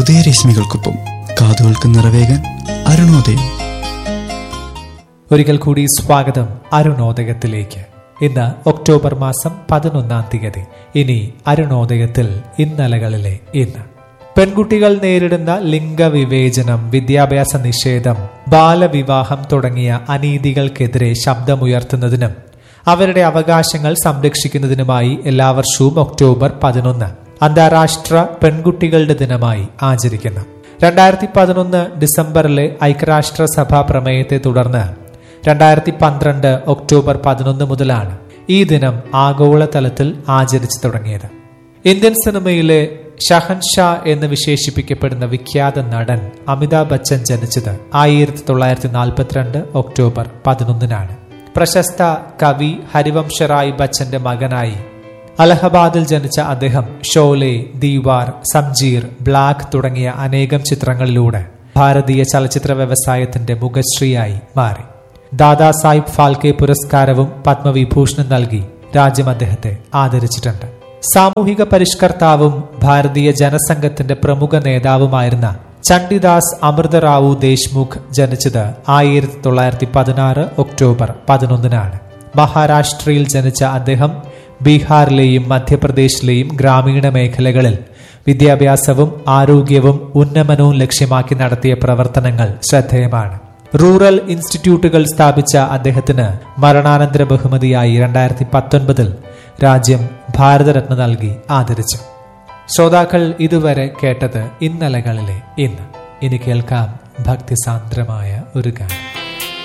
ഉദയരശ്മികൾക്കൊപ്പം കാതുകൾക്ക് നിറവേകാൻ അരുണോദയം ഒരിക്കൽ കൂടി സ്വാഗതം അരുണോദയത്തിലേക്ക് ഇന്ന് ഒക്ടോബർ മാസം പതിനൊന്നാം തീയതി ഇനി അരുണോദയത്തിൽ ഇന്നലകളിലെ ഇന്ന് പെൺകുട്ടികൾ നേരിടുന്ന ലിംഗവിവേചനം വിദ്യാഭ്യാസ നിഷേധം ബാലവിവാഹം തുടങ്ങിയ അനീതികൾക്കെതിരെ ശബ്ദമുയർത്തുന്നതിനും അവരുടെ അവകാശങ്ങൾ സംരക്ഷിക്കുന്നതിനുമായി എല്ലാ വർഷവും ഒക്ടോബർ പതിനൊന്ന് അന്താരാഷ്ട്ര പെൺകുട്ടികളുടെ ദിനമായി ആചരിക്കുന്നു രണ്ടായിരത്തി പതിനൊന്ന് ഡിസംബറിലെ ഐക്യരാഷ്ട്രസഭാ പ്രമേയത്തെ തുടർന്ന് രണ്ടായിരത്തി പന്ത്രണ്ട് ഒക്ടോബർ പതിനൊന്ന് മുതലാണ് ഈ ദിനം ആഗോളതലത്തിൽ ആചരിച്ചു തുടങ്ങിയത് ഇന്ത്യൻ സിനിമയിലെ ഷഹൻഷാ എന്ന് വിശേഷിപ്പിക്കപ്പെടുന്ന വിഖ്യാത നടൻ അമിതാഭ് ബച്ചൻ ജനിച്ചത് ആയിരത്തി തൊള്ളായിരത്തി നാൽപ്പത്തിരണ്ട് ഒക്ടോബർ പതിനൊന്നിനാണ് പ്രശസ്ത കവി ഹരിവംശറായ് ബച്ചന്റെ മകനായി അലഹബാദിൽ ജനിച്ച അദ്ദേഹം ഷോലെ ദീവാർ സംജീർ ബ്ലാക്ക് തുടങ്ങിയ അനേകം ചിത്രങ്ങളിലൂടെ ഭാരതീയ ചലച്ചിത്ര വ്യവസായത്തിന്റെ മുഖശ്രീയായി മാറി ദാദാസാഹിബ് ഫാൽക്കെ പുരസ്കാരവും പത്മവിഭൂഷണും നൽകി രാജ്യം അദ്ദേഹത്തെ ആദരിച്ചിട്ടുണ്ട് സാമൂഹിക പരിഷ്കർത്താവും ഭാരതീയ ജനസംഘത്തിന്റെ പ്രമുഖ നേതാവുമായിരുന്ന ചണ്ഡിദാസ് അമൃതറാവു ദേശ്മുഖ് ജനിച്ചത് ആയിരത്തി തൊള്ളായിരത്തി പതിനാറ് ഒക്ടോബർ പതിനൊന്നിനാണ് മഹാരാഷ്ട്രയിൽ ജനിച്ച അദ്ദേഹം ബീഹാറിലെയും മധ്യപ്രദേശിലെയും ഗ്രാമീണ മേഖലകളിൽ വിദ്യാഭ്യാസവും ആരോഗ്യവും ഉന്നമനവും ലക്ഷ്യമാക്കി നടത്തിയ പ്രവർത്തനങ്ങൾ ശ്രദ്ധേയമാണ് റൂറൽ ഇൻസ്റ്റിറ്റ്യൂട്ടുകൾ സ്ഥാപിച്ച അദ്ദേഹത്തിന് മരണാനന്തര ബഹുമതിയായി രണ്ടായിരത്തി പത്തൊൻപതിൽ രാജ്യം ഭാരതരത്ന നൽകി ആദരിച്ചു ശ്രോതാക്കൾ ഇതുവരെ കേട്ടത് ഇന്നലകളിലെ ഇന്ന് ഇനി കേൾക്കാം ഭക്തിസാന്ദ്രമായ ഒരു ഗാനം